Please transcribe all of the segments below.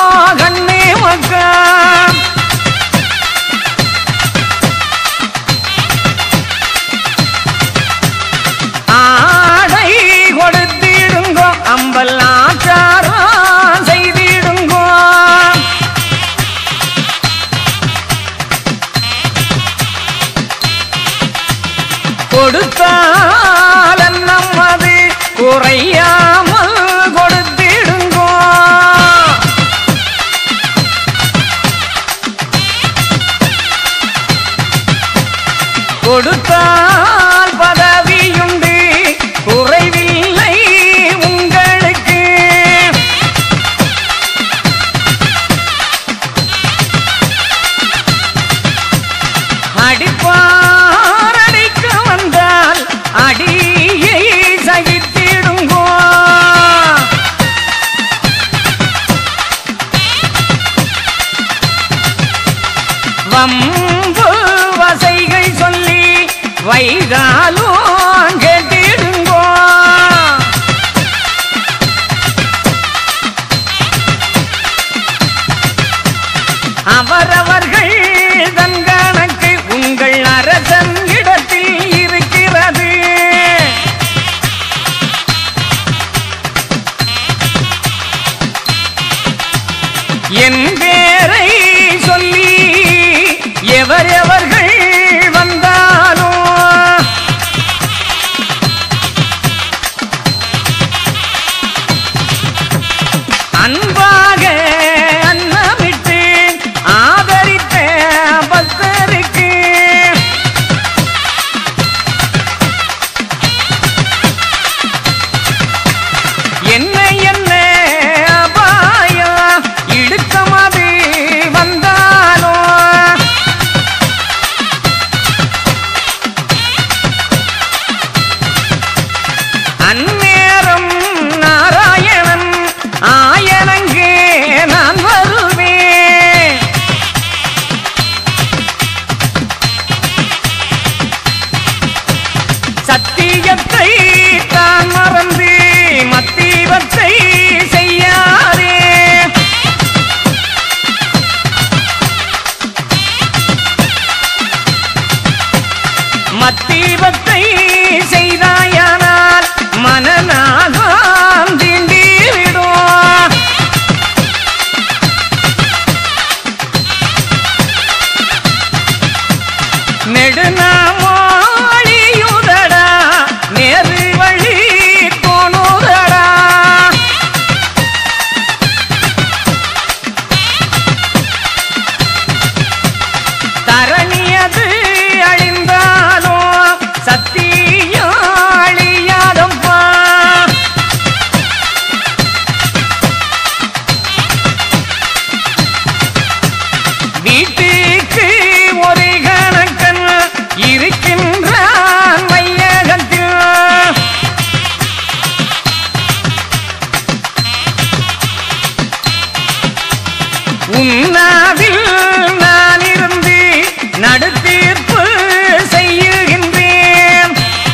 கண்ணே மக்கா ஆடை கொடுத்திடுங்கோ அம்பல் ஆச்சாரம் செய்திடுங்கோ கொடுத்தால் நம்மது குறையாமல் கொடுத்திடுங்கோ கொடுத்தால் பதவியுண்டு குறைவில்லை உங்களுக்கு அடிப்பார் அடிக்க வந்தால் அடியை சகித்திடுங்கோ வம்பு வசைகள் சொல்லி வைகாலும் கேட்டிடுங்கோ அவரவர்கள் தன் கணக்கு உங்கள் அரசன் இடத்தில் இருக்கிறது என் பேரை சொல்லி எவரெவர்கள் வந்தாலும் அன்பாக அன்னமிட்டு ஆதரித்த பக்தருக்கு என்ன என்ன அபாயம் இடுக்கமது வந்தாலும் அந்நேரம் நாராயணன் ஆயனங்கே நான் வருவேன் சத்தியத்தை தான் மறந்து மத்தீபத்தை செய்யாதே மத்தீபத்தை செய்தாயானால் மனநாகம் தீண்டிவிடும் நெடுநாமொழியுதடா நேரு வழி தோணுதடா தரணியது அழிந்தாலும் சத்தியம் அழியாதப்பா வீட்டுக்கு ஒரு கணக்கன் இருக்கின்றான் மையகத்தில் உன்னாவில் நான் இருந்து நடுத்தீர்ப்பு செய்யுகின்றேன்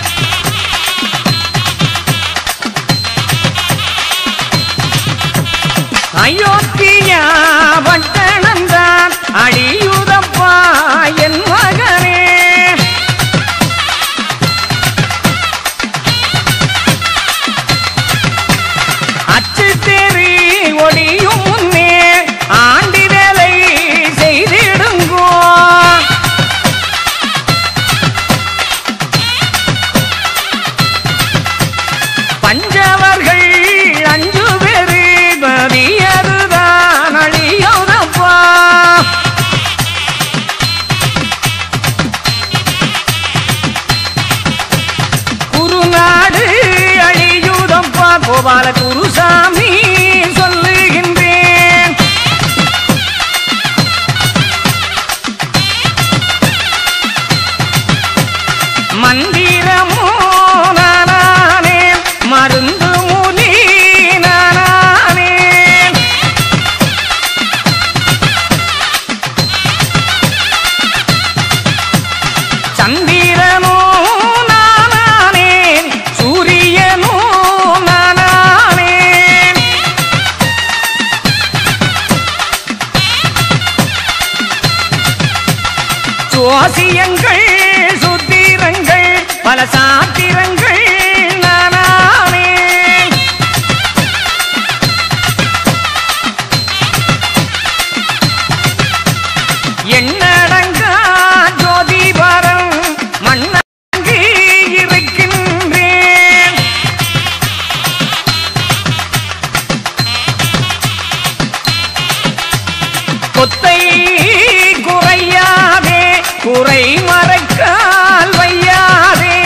அயோத்தியா பட்டணந்தான் அடியுதப்பா என் மகனே அச்சு தெரி ஒளியும் முன்னே ஆண்டி வேலை செய்திடுங்கோ ஜோசியங்கள் சுத்திரங்கள் பல சாத்திரங்கள் நானானே எண்ணடங்கா ஜோதிபரம் மண்ணங்கி இருக்கின்றேன் கொத்தை குறையாதே குறை மறைக்கால் வையாதே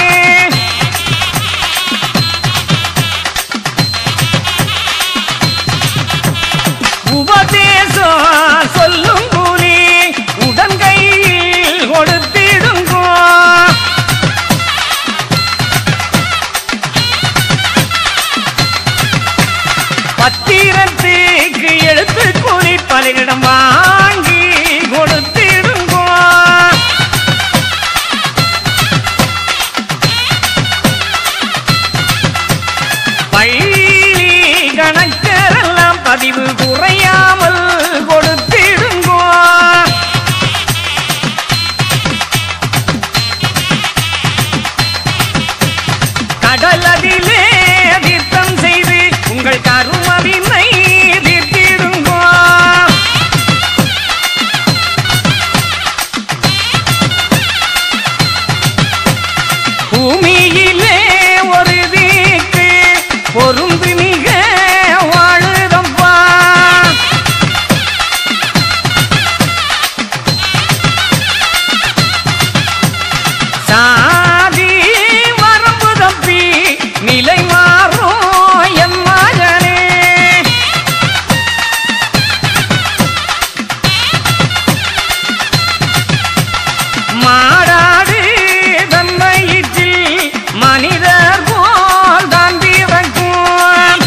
உபதேசம் சொல்லும் கூலி உடன்கையில் கொடுத்திடுங்கோ பத்திரத்துக்கு எழுத்து கூலி பலரிடம் வாங்கி கொடுத்திடுங்கோ பள்ளி கணக்கரெல்லாம் பதிவு குறையாமல் கொடுத்திடுங்கோ கடலதிலே தீர்த்தம் செய்து உங்கள் கருமவினை தீர்த்திடுங்கோ பூமியிலே ஒரு வீட்டு பொருந்து மிக வாழுதப்பா சாதி வரம்பு தப்பி நிலை மாறும் என் மகனே மாடாடு தன்மையிற்றில் மனிதர் போல் தான் பிறக்கும்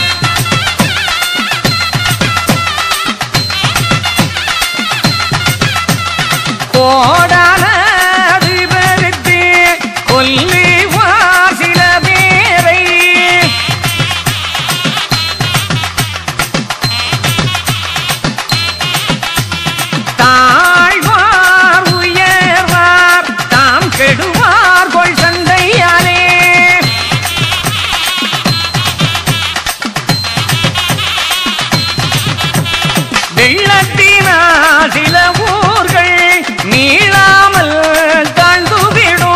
கோடான அதிபருக்கு கொல்லி வாசில பேரை தாழ்வார் உயர்வார் தாம் கெடுவார் கொள் சந்தையாலே வெள்ளத்தினால் சில ஊர்கள் மீளாமல் தாழ்ந்துவிடும்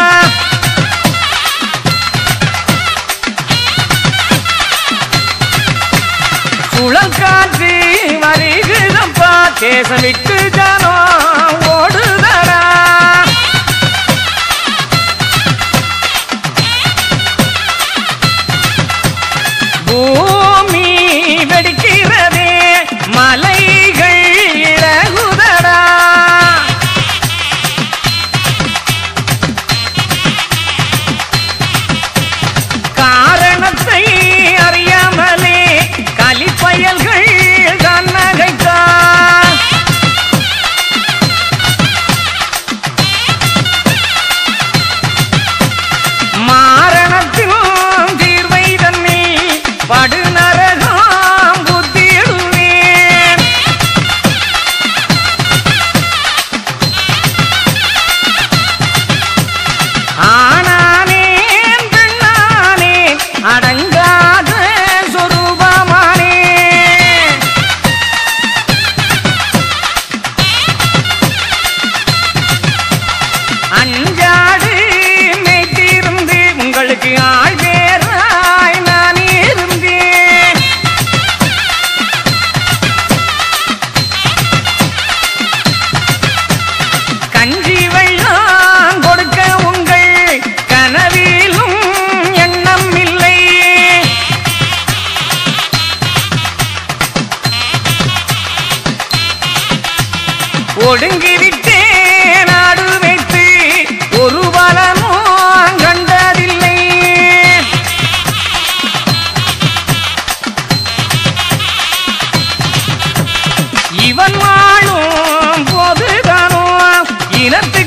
சுழல் காற்று வருகிறப்பா தேசம் விட்டு ஜனம் ஓடுதடா பூமி வெடிக்கிறதே மலைகள் இழகுதடா காரணத்தை அறியாமலே கலிப்பயல்கள் தான் நகைத்தான் மாரணத்திலும் தீர்வை தன்னை படுநரகம் புத்திடுவேன் ஆனானேன் பெண்ணானேன் அடங்காத சொரூபமானே அஞ்சாடு மேய்த்திருந்து உங்களுக்கு ஆள் வேறாய் நான் இருந்தேன் கஞ்சி வெள்ளம் கொடுக்க உங்கள் கனவிலும் எண்ணம் இல்லை ஒடுங்கிவிட்டே நாடு வைத்து ஒரு பலனும் கண்டதில்லை இவன் வாழும் போதுதானோ இனத்து